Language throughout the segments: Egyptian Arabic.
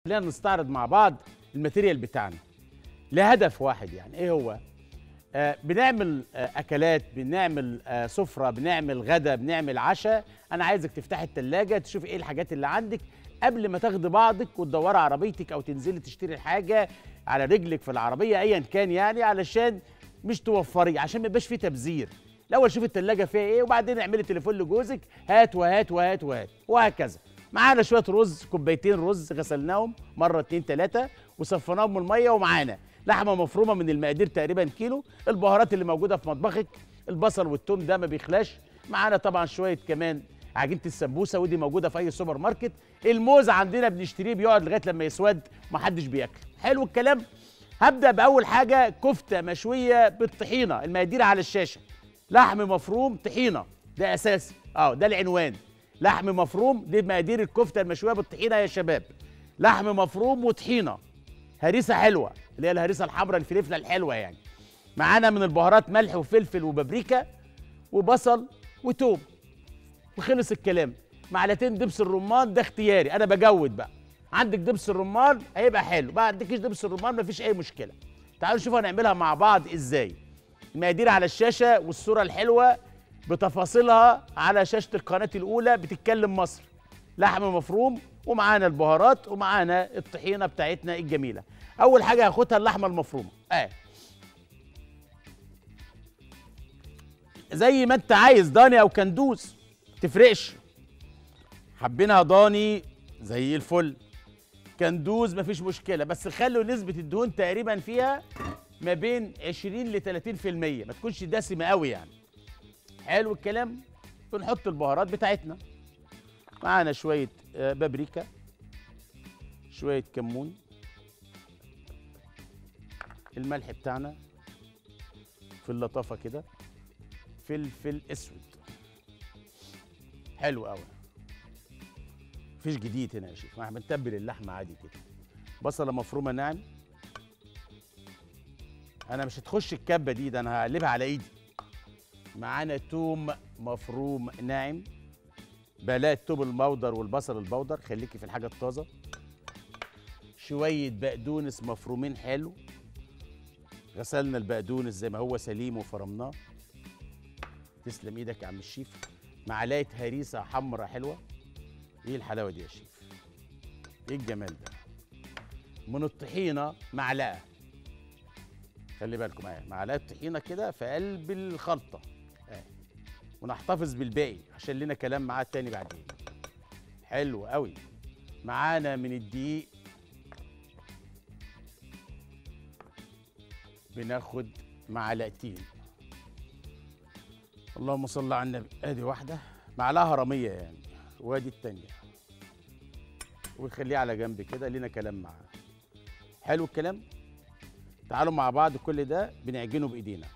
خلينا نستعرض مع بعض الماتيريال بتاعنا لهدف واحد يعني ايه هو آه بنعمل آه اكلات بنعمل آه سفره بنعمل غدا بنعمل عشاء انا عايزك تفتحي التلاجة تشوف ايه الحاجات اللي عندك قبل ما تاخدي بعضك وتدوري عربيتك او تنزلي تشتري الحاجه على رجلك في العربيه ايا كان يعني علشان مش توفري عشان ما يبقاش فيه تبذير الاول شوف التلاجة فيها ايه وبعدين اعملي تليفون لجوزك هات وهات وهات وهات وهكذا معانا شويه رز كوبايتين رز غسلناهم مره اتنين تلاته وصفيناهم من الميه ومعانا لحمه مفرومه من المقادير تقريبا كيلو البهارات اللي موجوده في مطبخك البصل والثوم ده ما بيخلاش معانا طبعا شويه كمان عجينه السمبوسه ودي موجوده في اي سوبر ماركت الموز عندنا بنشتريه بيقعد لغايه لما يسود محدش بياكله حلو الكلام هبدا باول حاجه كفته مشويه بالطحينه المقادير على الشاشه لحم مفروم طحينه ده اساسي اه ده العنوان لحم مفروم دي مقادير الكفته المشويه بالطحينه يا شباب لحم مفروم وطحينه هريسه حلوه اللي هي الهريسه الحمراء الفلفله الحلوه يعني معانا من البهارات ملح وفلفل وبابريكا وبصل وتوم وخلص الكلام معلقتين دبس الرمان ده اختياري انا بجود بقى عندك دبس الرمان هيبقى حلو ما عندكش دبس الرمان مفيش اي مشكله تعالوا نشوف هنعملها مع بعض ازاي المقادير على الشاشه والصوره الحلوه بتفاصيلها على شاشه القناه الاولى بتتكلم مصر لحم مفروم ومعانا البهارات ومعانا الطحينه بتاعتنا الجميله اول حاجه هاخدها اللحمه المفرومه اه زي ما انت عايز ضاني او كندوز تفرقش حبينها ضاني زي الفل كندوز مفيش مشكله بس خلوا نسبه الدهون تقريبا فيها ما بين 20 ل 30% ما تكونش دسمه قوي يعني حلو الكلام بنحط البهارات بتاعتنا معانا شويه آه، بابريكا شويه كمون الملح بتاعنا في اللطافه كده فلفل اسود حلو قوي مفيش جديد هنا يا شيخ ما احنا بنتبل اللحمه عادي كده بصله مفرومه ناعم انا مش هتخش الكبه دي ده انا هقلبها على ايدي معانا توم مفروم ناعم بلاء التوم البودر والبصل البودر خليكي في الحاجه الطازه شويه بقدونس مفرومين حلو غسلنا البقدونس زي ما هو سليم وفرمناه تسلم ايدك يا عم الشيف معلقه هريسه حمرا حلوه ايه الحلاوه دي يا شيف ايه الجمال ده من الطحينه معلقه خلي بالكم معايا معلقه طحينه كده في قلب الخلطه اهي ونحتفظ بالباقي عشان لنا كلام معاه تاني بعدين حلو قوي معانا من الدقيق بناخد معلقتين اللهم صل على النبي ادي واحده معلقه هرميه يعني وادي التانيه ونخليه على جنب كده لينا كلام معاه حلو الكلام تعالوا مع بعض كل ده بنعجنه بايدينا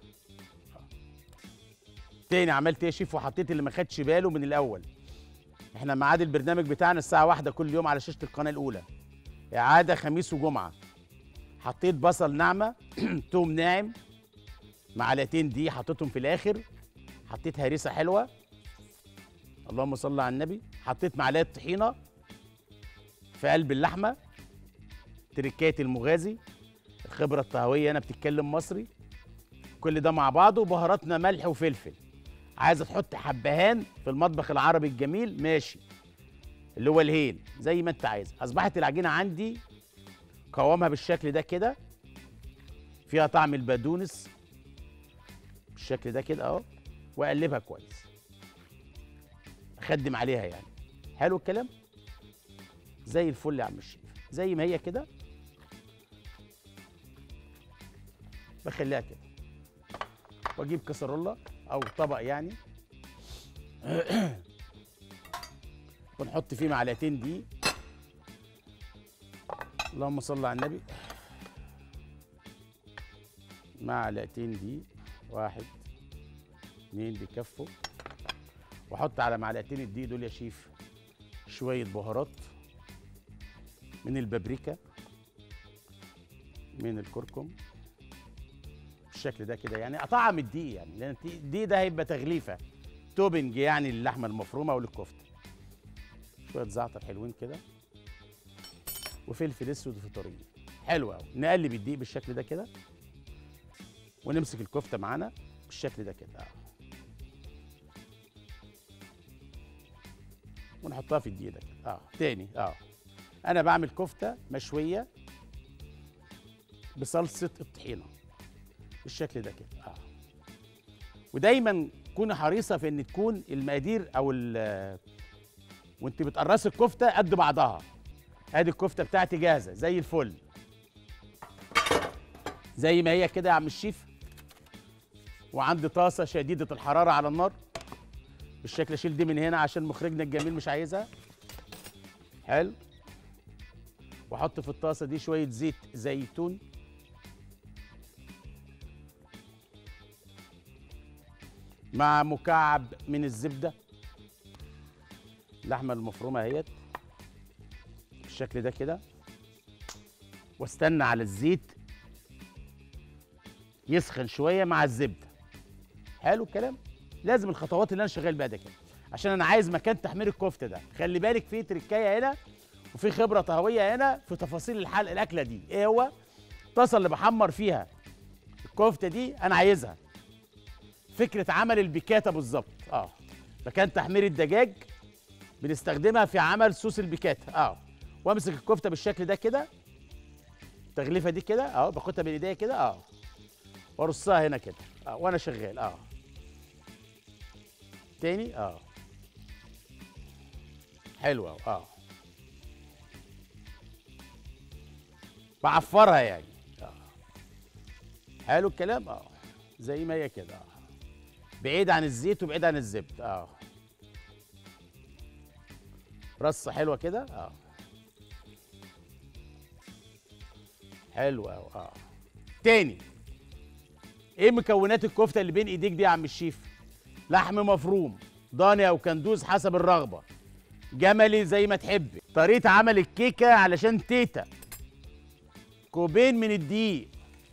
تاني عملت ايه يا شيف وحطيت اللي ما خدش باله من الاول احنا ميعاد البرنامج بتاعنا الساعه واحدة كل يوم على شاشه القناه الاولى اعاده خميس وجمعه حطيت بصل ناعمه توم ناعم معلقتين دي حطيتهم في الاخر حطيت هريسه حلوه اللهم صل على النبي حطيت معلقه طحينه في قلب اللحمه تركات المغازي الخبره الطهويه انا بتتكلم مصري كل ده مع بعضه وبهاراتنا ملح وفلفل عايزه تحط حبهان في المطبخ العربي الجميل ماشي اللي هو الهيل زي ما انت عايز اصبحت العجينه عندي قوامها بالشكل ده كده فيها طعم البقدونس بالشكل ده كده اهو واقلبها كويس اخدم عليها يعني حلو الكلام زي الفل يا عم الشيف زي ما هي كده بخليها كده واجيب كسرولة او طبق يعني ونحط فيه معلقتين دي اللهم صل على النبي معلقتين دي واحد اتنين بيكفوا واحط على معلقتين الدقيق دول يا شيف شويه بهارات من البابريكا من الكركم بالشكل ده كده يعني اطعم الدقيق يعني لان الدقيق ده هيبقى تغليفه توبنج يعني للحمه المفرومه وللكفته شويه زعتر حلوين كده وفلفل اسود وفطريه حلو قوي نقلب الدقيق بالشكل ده كده ونمسك الكفته معانا بالشكل ده كده اه ونحطها في الدقيق ده كده اه تاني اه انا بعمل كفته مشويه بصلصه الطحينه بالشكل ده كده اه ودايما كوني حريصه في ان تكون المقادير او ال وانت بتقرصي الكفته قد بعضها ادي الكفته بتاعتي جاهزه زي الفل زي ما هي كده يا عم الشيف وعندي طاسه شديده الحراره على النار بالشكل اشيل دي من هنا عشان مخرجنا الجميل مش عايزها حلو واحط في الطاسه دي شويه زيت زيتون مع مكعب من الزبده اللحمه المفرومه اهيت بالشكل ده كده واستنى على الزيت يسخن شويه مع الزبده حلو الكلام لازم الخطوات اللي انا شغال بيها ده كده عشان انا عايز مكان تحمير الكفته ده خلي بالك في تركايه هنا وفي خبره طهويه هنا في تفاصيل الحلق الاكله دي ايه هو الطاسه اللي بحمر فيها الكفته دي انا عايزها فكره عمل البيكاتا بالظبط اه مكان تحمير الدجاج بنستخدمها في عمل صوص البيكاتا اه وامسك الكفته بالشكل ده كده التغليفه دي كده اه باخدها بين ايديا كده اه وارصها هنا كده اه وانا شغال اه تاني اه حلوه اه بعفرها يعني اه حلو الكلام اه زي ما هي كده اه بعيد عن الزيت وبعيد عن الزبد اه رصه حلوه كده اه حلوه أوي، اه تاني ايه مكونات الكفته اللي بين ايديك دي يا عم الشيف لحم مفروم ضاني او كندوز حسب الرغبه جملي زي ما تحبي طريقه عمل الكيكه علشان تيتا كوبين من الدقيق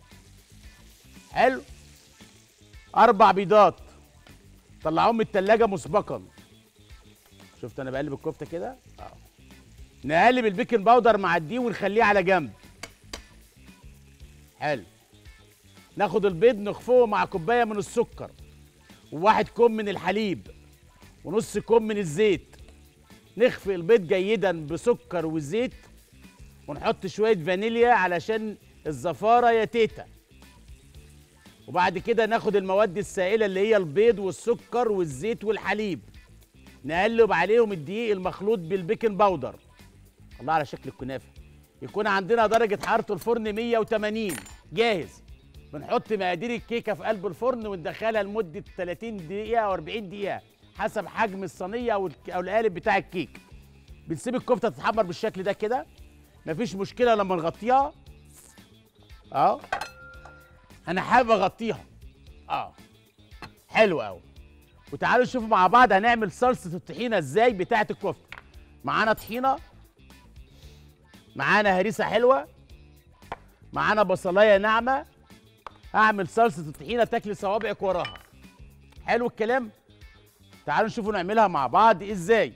حلو اربع بيضات طلعوهم من التلاجة مسبقا شفت انا بقلب الكفته كده اه نقلب البيكنج باودر مع الدقيق ونخليه على جنب حلو ناخد البيض نخفقه مع كوبايه من السكر وواحد كوب من الحليب ونص كوب من الزيت نخفق البيض جيدا بسكر وزيت ونحط شويه فانيليا علشان الزفاره يا تيتا وبعد كده ناخد المواد السائله اللي هي البيض والسكر والزيت والحليب نقلب عليهم الدقيق المخلوط بالبيكنج باودر الله على شكل الكنافه يكون عندنا درجه حراره الفرن 180 جاهز بنحط مقادير الكيكه في قلب الفرن وندخلها لمده 30 دقيقه او 40 دقيقه حسب حجم الصينيه او الك- او القالب بتاع الكيك بنسيب الكفته تتحمر بالشكل ده كده مفيش مشكله لما نغطيها اه انا حابب اغطيها اه حلو قوي وتعالوا نشوف مع بعض هنعمل صلصه الطحينه ازاي بتاعه الكفته معانا طحينه معانا هريسه حلوه معانا بصلايه ناعمه هعمل صلصه الطحينه تاكلي صوابعك وراها حلو الكلام تعالوا نشوفوا نعملها مع بعض ازاي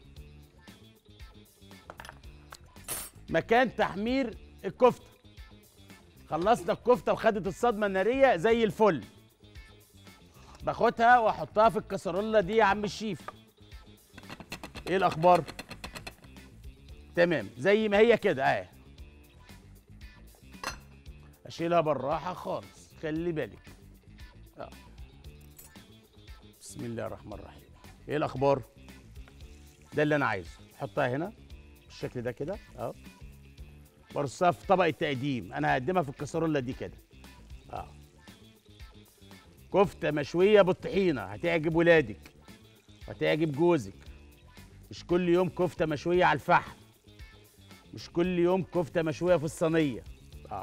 مكان تحمير الكفته خلصنا الكفته وخدت الصدمه الناريه زي الفل باخدها واحطها في الكسرولة دي يا عم الشيف ايه الاخبار تمام زي ما هي كده اهي اشيلها بالراحه خالص خلي بالك اه بسم الله الرحمن الرحيم ايه الاخبار ده اللي انا عايزه احطها هنا بالشكل ده كده اه وارصها في طبق التقديم انا هقدمها في الكسرولة دي كده اه كفته مشويه بالطحينه هتعجب ولادك وهتعجب جوزك مش كل يوم كفته مشويه على الفحم مش كل يوم كفته مشويه في الصينيه اه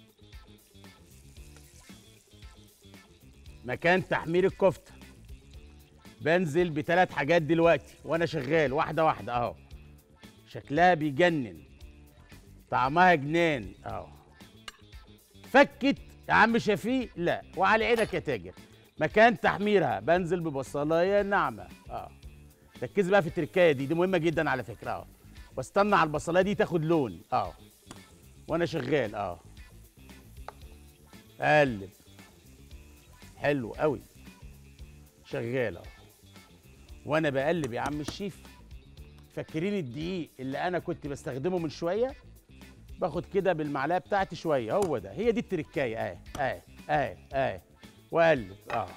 مكان تحمير الكفته بنزل بثلاث حاجات دلوقتي وانا شغال واحده واحده اهو شكلها بيجنن طعمها جنان اهو فكت يا عم شفيق لا وعلى عينك يا تاجر مكان تحميرها بنزل ببصلايه ناعمه اه ركزي بقى في التركايه دي دي مهمه جدا على فكره اه واستنى على البصلايه دي تاخد لون اه وانا شغال اه اقلب حلو قوي شغال اه وانا بقلب يا عم الشيف فاكرين الدقيق اللي انا كنت بستخدمه من شويه باخد كده بالمعلقه بتاعتي شويه هو ده هي دي التركايه اهي اهي اهي اهي واقلب اه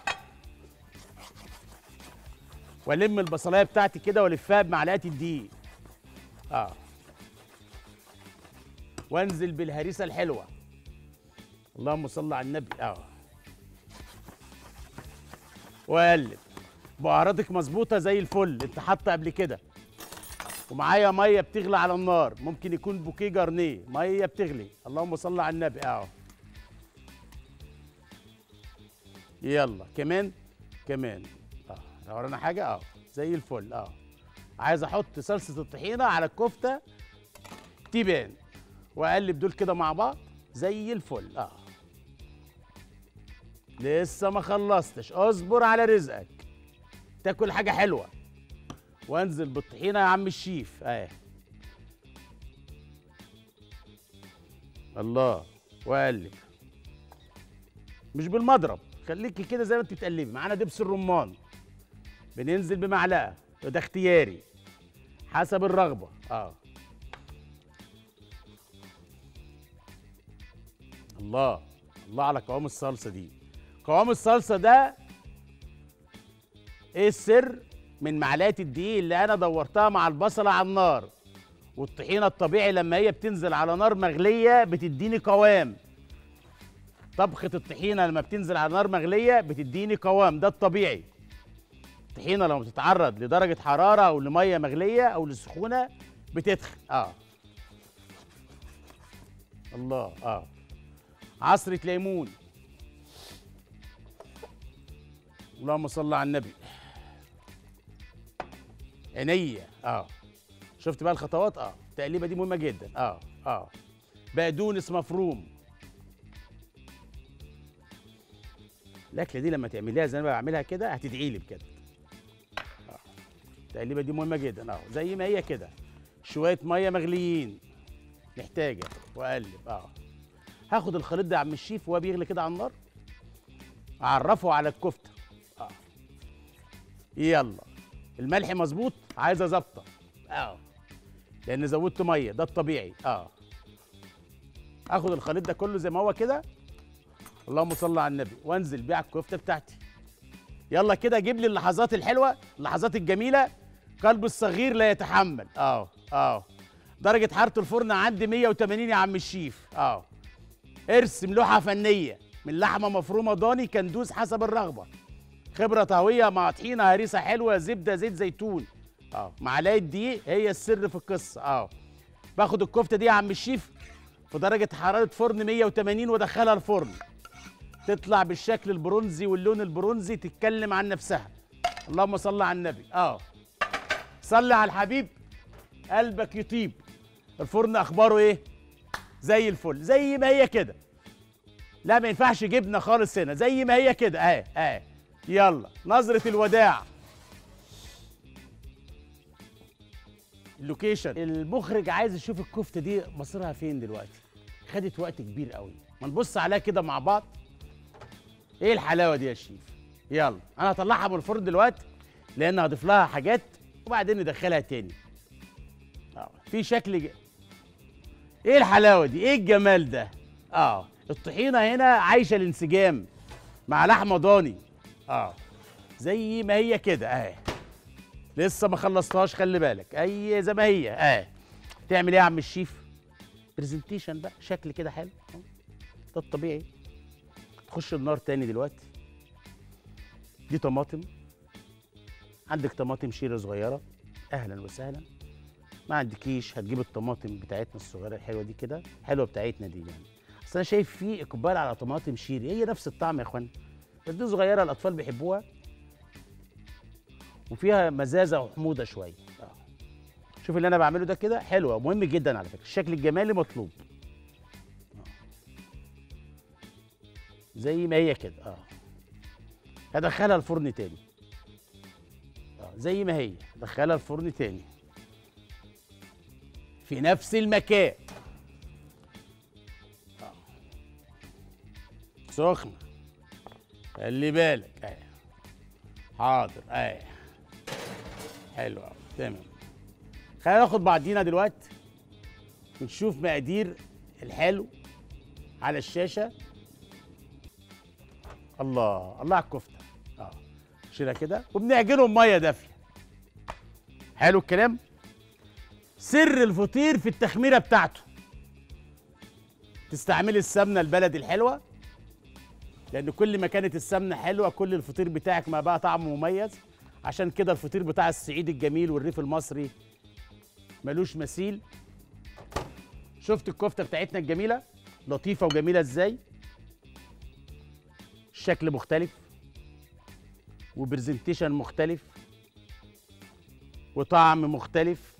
والم البصلايه بتاعتي كده والفها بمعلقه الدقيق اه وانزل بالهريسه الحلوه اللهم صل على النبي اه واقلب بهاراتك مظبوطه زي الفل انت حاطه قبل كده ومعايا ميه بتغلي على النار ممكن يكون بوكيه جارنيه ميه بتغلي اللهم صل على النبي اهو يلا كمان كمان اه لو ورانا حاجه اه زي الفل اه عايز احط صلصه الطحينه على الكفته تبان واقلب دول كده مع بعض زي الفل اه لسه ما خلصتش اصبر على رزقك تاكل حاجه حلوه وانزل بالطحينه يا عم الشيف اهي الله واقلب مش بالمضرب خليكي كده زي ما انت بتقلبي معانا دبس الرمان بننزل بمعلقه وده اختياري حسب الرغبه اه الله الله على قوام الصلصه دي قوام الصلصه ده ايه السر من معلقه الدقيق اللي انا دورتها مع البصله على النار والطحينه الطبيعي لما هي بتنزل على نار مغليه بتديني قوام طبخه الطحينه لما بتنزل على نار مغليه بتديني قوام ده الطبيعي الطحينه لما بتتعرض لدرجه حراره او لميه مغليه او لسخونه بتتخن اه الله اه عصره ليمون اللهم صل على النبي عينيا اه شفت بقى الخطوات اه التقليبه دي مهمه جدا اه اه بقدونس مفروم الاكله دي لما تعمليها زي ما أنا بعملها كده هتدعي لي بجد آه. التقليبه دي مهمه جدا اه زي ما هي كده شويه ميه مغليين محتاجه واقلب اه هاخد الخليط ده يا عم الشيف وهو بيغلي كده على النار اعرفه على الكفته اه يلا الملح مظبوط عايزه ظبطه اه لان زودت ميه ده الطبيعي اه اخد الخليط ده كله زي ما هو كده اللهم صل على النبي وانزل بيه على الكفته بتاعتي يلا كده جيب لي اللحظات الحلوه اللحظات الجميله قلب الصغير لا يتحمل اه اه درجه حراره الفرن عندي 180 يا عم الشيف اه ارسم لوحه فنيه من لحمه مفرومه ضاني كندوز حسب الرغبه خبره طهويه مع طحينه هريسه حلوه زبده زيت زيتون اه معلقه دقيق هي السر في القصه اه باخد الكفته دي يا عم الشيف في درجه حراره فرن 180 وادخلها الفرن تطلع بالشكل البرونزي واللون البرونزي تتكلم عن نفسها اللهم صل على النبي اه صلي على الحبيب قلبك يطيب الفرن اخباره ايه زي الفل زي ما هي كده لا ما ينفعش جبنه خالص هنا زي ما هي كده اهي اهي يلا نظره الوداع اللوكيشن المخرج عايز يشوف الكفته دي مصيرها فين دلوقتي خدت وقت كبير قوي ما نبص عليها كده مع بعض ايه الحلاوه دي يا شيف يلا انا هطلعها من الفرن دلوقتي لان هضيف لها حاجات وبعدين ندخلها تاني اه في شكل ج... ايه الحلاوه دي ايه الجمال ده اه الطحينه هنا عايشه الانسجام مع لحمه ضاني اه زي ما هي كده اهي لسه ما خلصتهاش خلي بالك اي زي ما هي اهي تعمل ايه يا عم الشيف برزنتيشن بقى شكل كده حلو أهو. ده الطبيعي تخش النار تاني دلوقتي دي طماطم عندك طماطم شيرة صغيرة أهلا وسهلا ما عندكيش هتجيب الطماطم بتاعتنا الصغيرة الحلوة دي كده حلوة بتاعتنا دي يعني أصل أنا شايف في إقبال على طماطم شيري هي نفس الطعم يا إخوان بس دي صغيرة الأطفال بيحبوها وفيها مزازة وحموضة شوية آه. شوف اللي أنا بعمله ده كده حلوة مهم جدا على فكرة الشكل الجمالي مطلوب زي ما هي كده اه هدخلها الفرن تاني اه زي ما هي دخلها الفرن تاني في نفس المكان آه. سخنة خلي بالك اهي حاضر اهي حلو أوي تمام خلينا ناخد بعضينا دلوقتي ونشوف مقادير الحلو على الشاشة الله الله على الكفتة اه شيلها كده وبنعجنهم مية دافية حلو الكلام سر الفطير في التخميرة بتاعته تستعملي السمنة البلدي الحلوة لأن كل ما كانت السمنة حلوة كل الفطير بتاعك ما بقى طعمه مميز عشان كده الفطير بتاع الصعيد الجميل والريف المصري ملوش مثيل شفت الكفتة بتاعتنا الجميلة لطيفة وجميلة ازاي الشكل مختلف وبرزنتيشن مختلف وطعم مختلف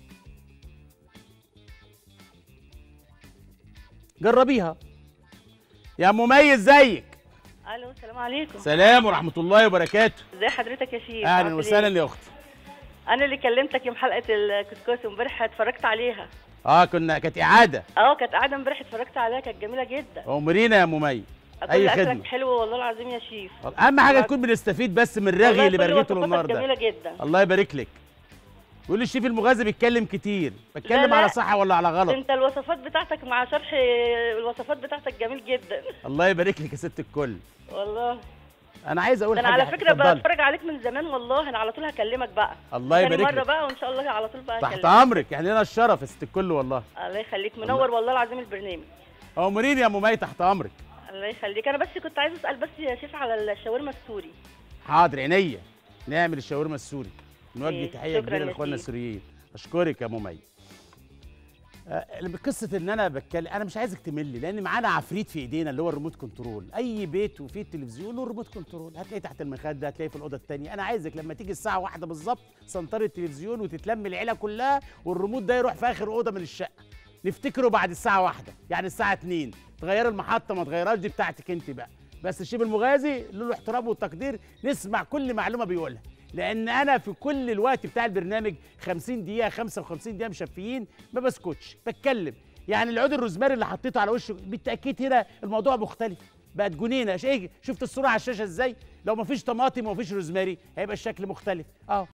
جربيها يا مميز زيك الو السلام عليكم سلام ورحمة الله وبركاته ازي حضرتك يا شيخ أهلا عامل وسهلا إيه؟ يا أختي انا اللي كلمتك يوم حلقه الكسكسي امبارح اتفرجت عليها اه كنا كانت إعادة اه كانت قاعده امبارح اتفرجت عليها كانت جميله جدا أمرينا يا مميز كل أي اكلك خدمة حلو والله العظيم يا شيف أهم حاجة تكون بنستفيد بس من الرغي والله اللي كل برغيته وصفاتك النهارده جميله جدا الله يبارك لك بيقول لي الشيف المغازي بيتكلم كتير بتكلم لا. على صح ولا على غلط انت الوصفات بتاعتك مع شرح الوصفات بتاعتك جميل جدا الله يبارك لك يا ست الكل والله انا عايز اقول ده انا حاجه على فكره اتفضلي. بتفرج عليك من زمان والله انا على طول هكلمك بقى الله تاني يبارك مره لك بقى وان شاء الله على طول بقى تحت هكلمك امرك يعني لنا الشرف يا ست الكل والله الله يخليك منور والله العظيم البرنامج امرين يا ممي تحت امرك الله يخليك انا بس كنت عايز اسال بس يا شيف على الشاورما السوري حاضر عينيا نعمل الشاورما السوري نوجه إيه، تحيه شكراً كبيره يا لاخواننا سيدي. السوريين اشكرك يا ممي آه، قصة ان انا بتكلم انا مش عايزك تملي لان معانا عفريت في ايدينا اللي هو الريموت كنترول اي بيت وفيه التلفزيون له ريموت كنترول هتلاقيه تحت المخده هتلاقيه في الاوضه الثانيه انا عايزك لما تيجي الساعه واحدة بالظبط سنتر التلفزيون وتتلم العيله كلها والريموت ده يروح في اخر اوضه من الشقه نفتكره بعد الساعه واحدة يعني الساعه 2 تغير المحطه ما تغيرهاش دي بتاعتك انت بقى بس الشيف المغازي له الاحترام والتقدير نسمع كل معلومه بيقولها لان انا في كل الوقت بتاع البرنامج 50 دقيقه 55 دقيقه مشفيين ما بسكتش بتكلم يعني العود الروزماري اللي حطيته على وشه بالتاكيد هنا الموضوع مختلف بقت جنينه ايه شفت الصوره على الشاشه ازاي لو ما فيش طماطم وما فيش روزماري هيبقى الشكل مختلف اه